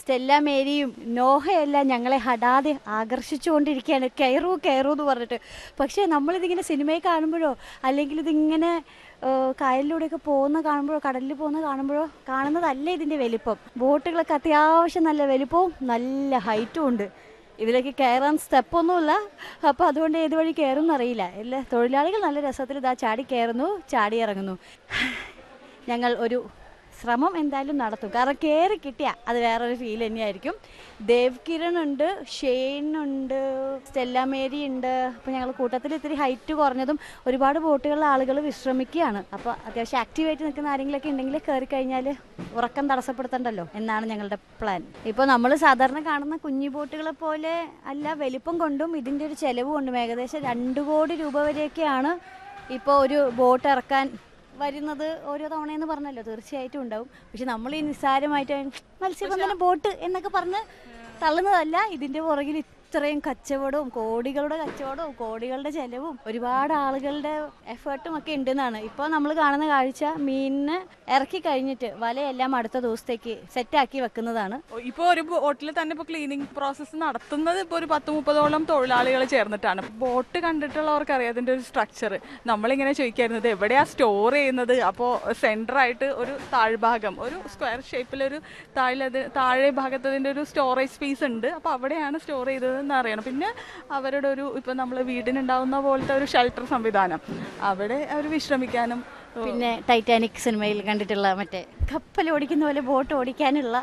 Stella മേരിയും നോഹയെല്ലാം ഞങ്ങളെ ഹടാതെ ആകർഷിച്ചുകൊണ്ടിരിക്കുകയാണ് കയറൂ കയറൂ എന്ന് പറഞ്ഞിട്ട് പക്ഷേ നമ്മളിതിങ്ങനെ സിനിമയിൽ കാണുമ്പോഴോ അല്ലെങ്കിൽ ഇതിങ്ങനെ ഏഹ്, കായലിലൂടെയൊക്കെ പോകുന്ന കാണുമ്പോഴോ കടലിൽ പോകുന്ന കാണുമ്പോഴോ കാണുന്നതല്ല ഇതിൻ്റെ വലിപ്പം ബോട്ടുകളൊക്കെ അത്യാവശ്യം നല്ല വലിപ്പവും നല്ല ഹൈറ്റും ഉണ്ട് ഇതിലേക്ക് കയറാൻ സ്റ്റെപ്പൊന്നുമില്ല അപ്പോൾ അതുകൊണ്ട് ഏത് വഴി കയറും എന്നറിയില്ല എല്ലാ തൊഴിലാളികൾ നല്ല രസത്തിൽ ഇതാ ചാടി കയറുന്നു ചാടി ഇറങ്ങുന്നു ഞങ്ങൾ ഒരു ശ്രമം എന്തായാലും നടത്തും കാരണം കയറി കിട്ടിയ അത് വേറൊരു ഫീൽ തന്നെയായിരിക്കും ദേവ് കിരൺ ഉണ്ട് ഷെയ്ൻ ഉണ്ട് സ്റ്റെല്ല മേരി ഉണ്ട് അപ്പോൾ ഞങ്ങൾ കൂട്ടത്തിൽ ഇത്തിരി ഹൈറ്റ് കുറഞ്ഞതും ഒരുപാട് ബോട്ടുകളിൽ ആളുകൾ വിശ്രമിക്കുകയാണ് അപ്പോൾ അത്യാവശ്യം ആക്റ്റീവായിട്ട് നിൽക്കുന്ന ആരെങ്കിലുമൊക്കെ ഉണ്ടെങ്കിൽ കയറി കഴിഞ്ഞാൽ ഉറക്കം തടസ്സപ്പെടുത്തണ്ടല്ലോ എന്നാണ് ഞങ്ങളുടെ പ്ലാൻ ഇപ്പോൾ നമ്മൾ സാധാരണ കാണുന്ന കുഞ്ഞു ബോട്ടുകളെ പോലെ അല്ല വലിപ്പം കൊണ്ടും ഇതിൻ്റെ ഒരു ചെലവ് കൊണ്ടും ഏകദേശം രണ്ട് കോടി രൂപ വരെയൊക്കെയാണ് ഇപ്പോൾ ഒരു ബോട്ട് ഇറക്കാൻ വരുന്നത് ഓരോ തവണയെന്ന് പറഞ്ഞല്ലോ തീർച്ചയായിട്ടും ഉണ്ടാവും പക്ഷെ നമ്മൾ ഈ നിസ്സാരമായിട്ട് മത്സ്യബന്ധന ബോട്ട് എന്നൊക്കെ പറഞ്ഞ് തള്ളുന്നതല്ല ഇതിന്റെ പുറകിൽ ഇത്രയും കച്ചവടവും കോടികളുടെ കച്ചവടവും കോടികളുടെ ചെലവും ഒരുപാട് ആളുകളുടെ എഫേർട്ടും ഒക്കെ ഉണ്ടെന്നാണ് ഇപ്പോൾ നമ്മൾ കാണുന്ന കാഴ്ച മീനിന് ഇറക്കി കഴിഞ്ഞിട്ട് വലയെല്ലാം അടുത്ത ദിവസത്തേക്ക് സെറ്റാക്കി വെക്കുന്നതാണ് ഇപ്പോൾ ഒരു ബോട്ടിൽ തന്നെ ഇപ്പോൾ ക്ലീനിങ് പ്രോസസ്സ് നടത്തുന്നത് ഇപ്പോൾ ഒരു പത്ത് മുപ്പതോളം തൊഴിലാളികൾ ചേർന്നിട്ടാണ് ബോട്ട് കണ്ടിട്ടുള്ളവർക്ക് അറിയാം അതിൻ്റെ ഒരു സ്ട്രക്ചർ നമ്മളിങ്ങനെ ചോദിക്കായിരുന്നത് എവിടെയാ സ്റ്റോർ ചെയ്യുന്നത് അപ്പോൾ സെൻറ്ററായിട്ട് ഒരു താഴ്ഭാഗം ഒരു സ്ക്വയർ ഷേപ്പിലൊരു താഴെ താഴെ ഭാഗത്ത് അതിൻ്റെ ഒരു സ്റ്റോറേജ് സ്പേസ് ഉണ്ട് അപ്പോൾ അവിടെയാണ് സ്റ്റോർ ചെയ്തതെന്ന് അറിയണം പിന്നെ അവരുടെ ഒരു ഇപ്പോൾ നമ്മൾ വീടിനുണ്ടാവുന്ന പോലത്തെ ഒരു ഷെൽട്ടർ സംവിധാനം അവിടെ അവർ വിശ്രമിക്കാനും പിന്നെ ടൈറ്റാനിക് സിനിമയിൽ കണ്ടിട്ടുള്ള മറ്റേ കപ്പൽ ഓടിക്കുന്ന പോലെ ബോട്ട് ഓടിക്കാനുള്ള